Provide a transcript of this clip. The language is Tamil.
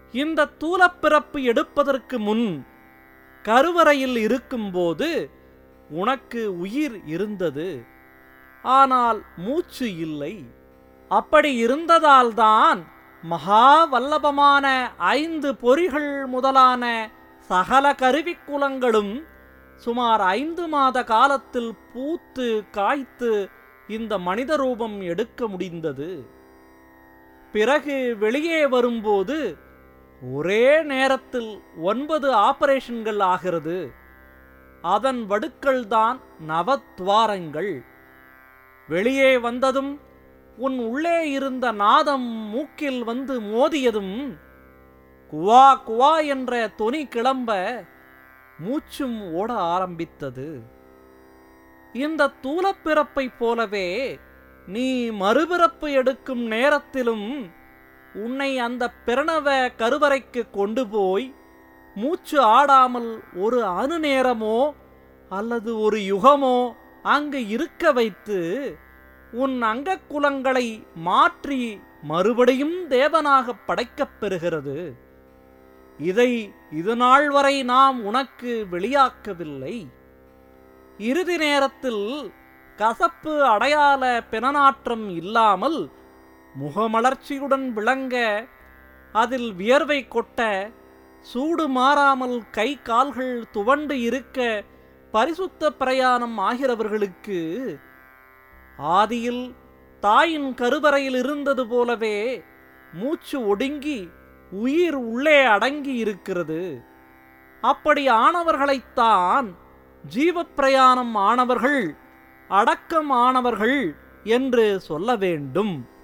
இந்த தூலப்பிறப்பு எடுப்பதற்கு முன் கருவறையில் இருக்கும்போது உனக்கு உயிர் இருந்தது ஆனால் மூச்சு இல்லை அப்படி இருந்ததால்தான் மகா வல்லபமான ஐந்து பொறிகள் முதலான சகல கருவிக்குலங்களும் சுமார் ஐந்து மாத காலத்தில் பூத்து காய்த்து இந்த மனித ரூபம் எடுக்க முடிந்தது பிறகு வெளியே வரும்போது ஒரே நேரத்தில் ஒன்பது ஆபரேஷன்கள் ஆகிறது அதன் வடுக்கள் தான் நவத்வாரங்கள் வெளியே வந்ததும் உன் உள்ளே இருந்த நாதம் மூக்கில் வந்து மோதியதும் குவா குவா என்ற தொனி கிளம்ப மூச்சும் ஓட ஆரம்பித்தது இந்த தூலப்பிறப்பைப் போலவே நீ மறுபிறப்பு எடுக்கும் நேரத்திலும் உன்னை அந்த பிரணவ கருவறைக்கு கொண்டு போய் மூச்சு ஆடாமல் ஒரு அணு நேரமோ அல்லது ஒரு யுகமோ அங்கு இருக்க வைத்து உன் அங்கக்குலங்களை மாற்றி மறுபடியும் தேவனாக படைக்கப் பெறுகிறது இதை இதுநாள் வரை நாம் உனக்கு வெளியாக்கவில்லை இறுதி நேரத்தில் கசப்பு அடையாள பிணநாற்றம் இல்லாமல் முகமலர்ச்சியுடன் விளங்க அதில் வியர்வை கொட்ட சூடு மாறாமல் கை கால்கள் துவண்டு இருக்க பரிசுத்த பிரயாணம் ஆகிறவர்களுக்கு ஆதியில் தாயின் கருவறையில் இருந்தது போலவே மூச்சு ஒடுங்கி உயிர் உள்ளே அடங்கி இருக்கிறது அப்படி ஆனவர்களைத்தான் ஜீவப்பிரயாணம் ஆனவர்கள் அடக்கம் ஆனவர்கள் என்று சொல்ல வேண்டும்